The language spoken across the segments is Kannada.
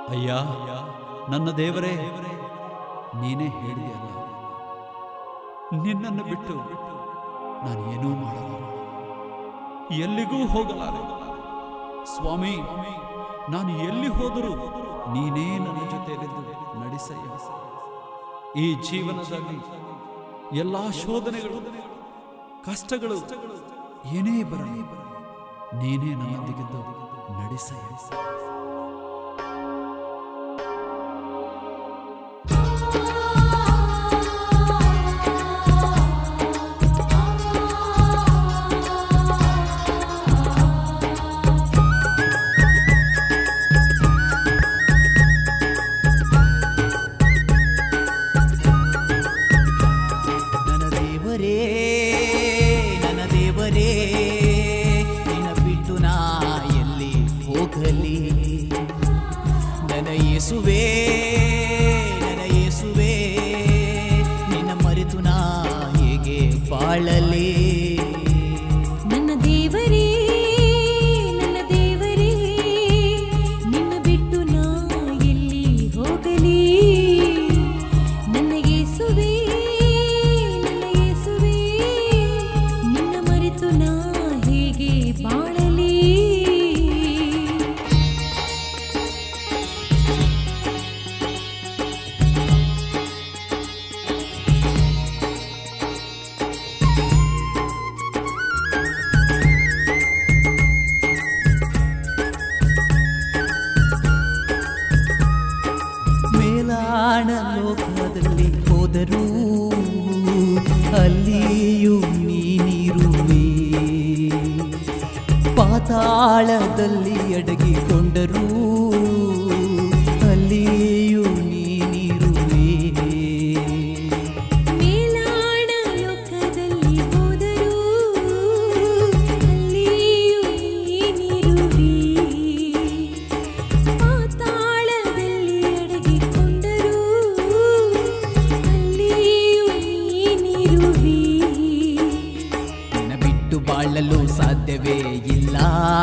ಅಯ್ಯ ನನ್ನ ದೇವರೇ ನೀನೇ ಹೇಳಿದೆಯಲ್ಲ ನಿನ್ನನ್ನು ಬಿಟ್ಟು ನಾನು ಏನೂ ಮಾಡಲಾರೆ ಎಲ್ಲಿಗೂ ಹೋಗಲಾರೆ ಸ್ವಾಮಿ ನಾನು ಎಲ್ಲಿ ಹೋದರೂ ನೀನೇ ನನ್ನ ಜೊತೆಯಲ್ಲಿದ್ದು ನಡೆಸಯ್ಯ ಈ ಜೀವನದಲ್ಲಿ ಎಲ್ಲ ಶೋಧನೆಗಳು ಕಷ್ಟಗಳು ಏನೇ ಬರಲಿ ನೀನೇ ನನ್ನೊಂದಿಗಿದ್ದು ನಡೆಸಯ್ಯ ನನ್ನ ದೇವರೇ ನನ್ನ ದೇವರೇ ನಿನ್ನ ಬಿಟ್ಟು ನಾ ಎಲ್ಲಿ ಹೋಗಲಿ ನನ್ನ ಯೇಸುವೆ ನನ್ನ ಯೇಸುವೆ ನಿನ್ನ ಮರೆತು ನಾ ಹೇಗೆ ಬಾಳಲಿ ನನ್ನ ದೇವರೇ ನನ್ನ ದೇವರೇ ನಿನ್ನ ಬಿಟ್ಟು ನಾ ಎಲ್ಲಿ ಹೋಗಲಿ ನನ್ನ ಯೇಸುವೇ ನನ್ನ ಯೇಸುವೇ ನಿನ್ನ ಮರೆತು ನಾ ಹೇಗೆ ಬಾಳಲಿ ಮೇಲಾಣ ಲೋಕದಲ್ಲಿ ಹೋದರೂ ಅಲ್ಲಿಯೂ ನೀನಿರುವೆ ಪಾತಾಳದಲ್ಲಿ ಅಡಗಿಕೊಂಡರೂ ಅಲ್ಲಿಯೂ ನೀನಿರುವೆ ಮೇಲಾಣ ಲೋಕದಲ್ಲಿ ಹೋದರೂ ಅಲ್ಲಿಯೂ ನೀನಿರುವಿ ಪಾತಾಳದಲ್ಲಿ ಅಡಗಿಕೊಂಡರೂ ಅಲ್ಲಿಯೂ ನೀನಿರುವಿ ನಿನ್ನ ಬಿಟ್ಟು ಬಾಳಲು ಸಾಧ್ಯವೇ ಇಲ್ಲ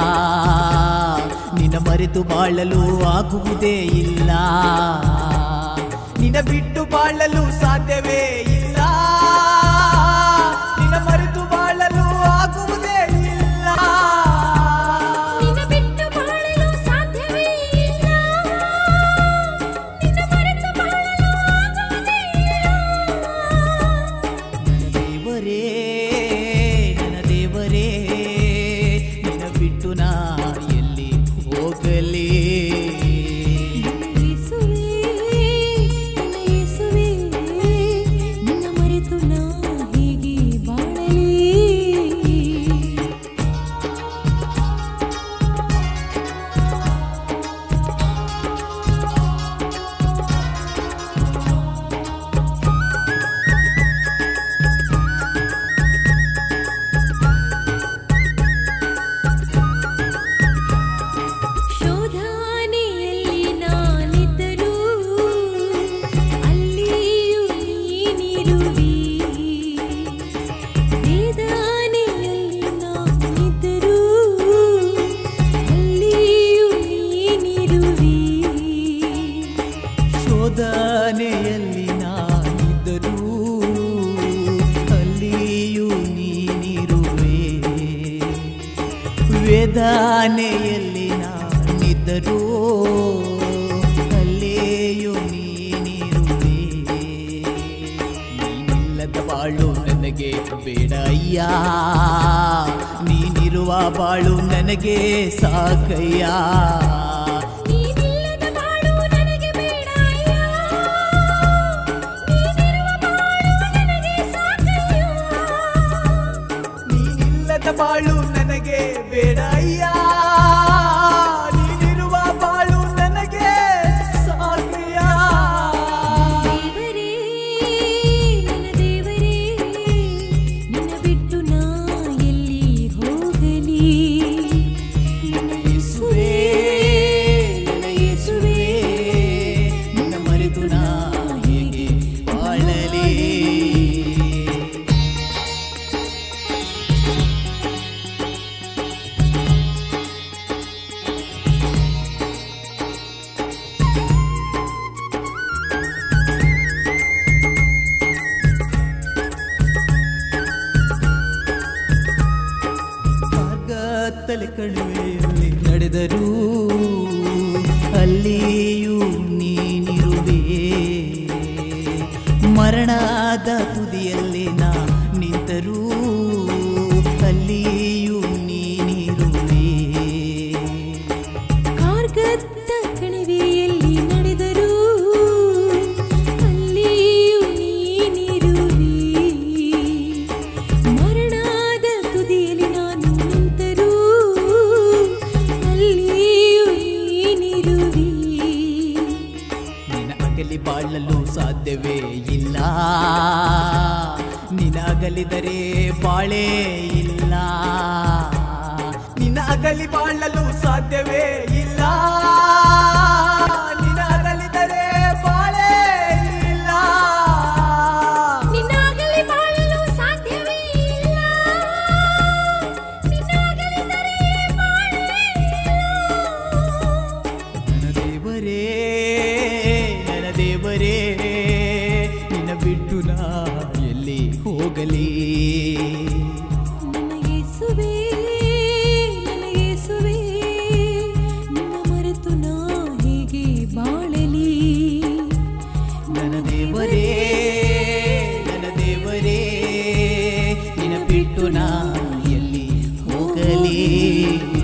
ನಿನ್ನ ಮರೆತು ಬಾಳಲು ಆಗುವುದೇ ಇಲ್ಲ ನಿನ್ನ ಬಿಟ್ಟು ಬಾಳಲು ಸಾಧ್ಯವೇ ಇಲ್ಲ ನಿನ್ನ ಮರೆತು ಬಾಳಲು ಆಗುವುದೇ ಇಲ್ಲ ನಿನ್ನ ಬಿಟ್ಟು ಬಾಳಲು ಸಾಧ್ಯವೇ ಇಲ್ಲ ನಿನ್ನ ಮರೆತು ಬಾಳಲು ಆಗುವುದೇ ಇಲ್ಲ ನನ್ನ ದೇವರೇ ನನ್ನ ದೇವರೇ ನಿನ್ನ ಬಿಟ್ಟು ನಾ ಎಲ್ಲಿ ಹೋಗಲಿ ನನ್ನ ಯೇಸುವೇ ನನ್ನ ಯೇಸುವೇ ನಿನ್ನ ಮರೆತು ನಾ ಹೇಗೆ ಬಾಳಲಿ ಶೋಧನೆಯಲ್ಲಿ ನಾನಿದ್ದರೂ ಅಲ್ಲಿಯೂ ನೀನಿರುವಿ ವೇದನೆಯಲ್ಲಿ ನಾನಿದ್ದರೂ ಅಲ್ಲಿಯೂ ನೀನಿರುವಿ ಶೋಧನೆಯಲ್ಲಿ ನಾನಿದ್ದರೂ ಅಲ್ಲಿಯೂ ನೀನಿರುವೆ ವೇದನೆಯಲ್ಲಿ ನಾನಿದ್ದರೂ ಅಲ್ಲಿಯೂ ನೀನಿರುವೆ ನೀನಿಲ್ಲದ ಬಾಳು ನನಗೆ ಬೇಡ ಅಯ್ಯ ನೀನಿರುವ ಬಾಳು ನನಗೆ ಸಾಕಯ್ಯ ನೀನಿಲ್ಲದ ಬಾಳು ನನಗೆ ಬೇಡ ಅಯ್ಯ ನೀನಿರುವ ಬಾಳು ನನಗೆ ಸಾಕಯ್ಯ ನೀನಿಲ್ಲದ ಬಾಳು ನನಗೆ ಬೇಡ ಅಯ್ಯ ನೀನಿರುವ ಬಾಳು ನನಗೆ ಸಾಕಯ್ಯ ದೇವರೇ ನನ್ನ ದೇವರೇ ನಿನ್ನ ಬಿಟ್ಟು ನಾ ಎಲ್ಲಿ ಹೋಗಲಿ ನನ್ನ ಯೇಸುವೇ ನನ್ನ ಯೇಸುವೇ ನಿನ್ನ ಮರೆತು ನಾ ಹೇಗೆ ಬಾಳಲಿ ಕತ್ತಲೆ ಕಣಿವೆಯಲ್ಲಿ ನಡೆದರೂ ಅಲ್ಲಿಯೂ ನೀನಿರುವೆ ಮರಣದ ತುದಿಯಲ್ಲಿ ನಾ ನಿಂತರೂ ಅಲ್ಲಿಯೂ ನೀನಿರುವೆ ಕಾರ್ಗತ್ತ ಕಣಿವೆಯಲ್ಲಿ ನಡೆದರೂ ಅಲ್ಲಿಯೂ ನೀನಿರುವಿ ಮರಣದ ತುದಿಯಲ್ಲಿ ನಾನು ನಿಂತರೂ ಅಲ್ಲಿಯೂ ನೀನಿರುವಿ ನಿನ್ನ ಅಗಲಿ ಬಾಳಲು ಸಾಧ್ಯವೇ ಇಲ್ಲ ನಿನ್ನ ಅಗಲಿದರೆ ಬಾಳೇ ಇಲ್ಲ ನಿನ್ನ ಅಗಲಿ ಬಾಳಲು ಸಾಧ್ಯವೇ ಇಲ್ಲ ನಿನ್ನ ಅಗಲಿದರೆ ಬಾಳೇ ಇಲ್ಲ ನಿನ್ನಾಗಲಿ ಬಾಳಲು ಸಾಧ್ಯವೇ ಇಲ್ಲ ನಿನ್ನಾಗಲಿದ್ದರೆ ಬಾಳೇ ನನ್ನ ದೇವರೇ ನನ್ನ ದೇವರೇ ನಿನ್ನ ಬಿಟ್ಟು ನಾ ಎಲ್ಲಿ ಹೋಗಲಿ ನನ್ನ ಯೇಸುವೇ ನನ್ನ ಯೇಸುವೇ ನಿನ್ನ ಮರೆತು ನಾ ಹೇಗೆ ಬಾಳಲಿ ನನ್ನ ದೇವರೇ ನನ್ನ ದೇವರೇ ನಿನ್ನ ಬಿಟ್ಟು ನಾ ಎಲ್ಲಿ ಹೋಗಲಿ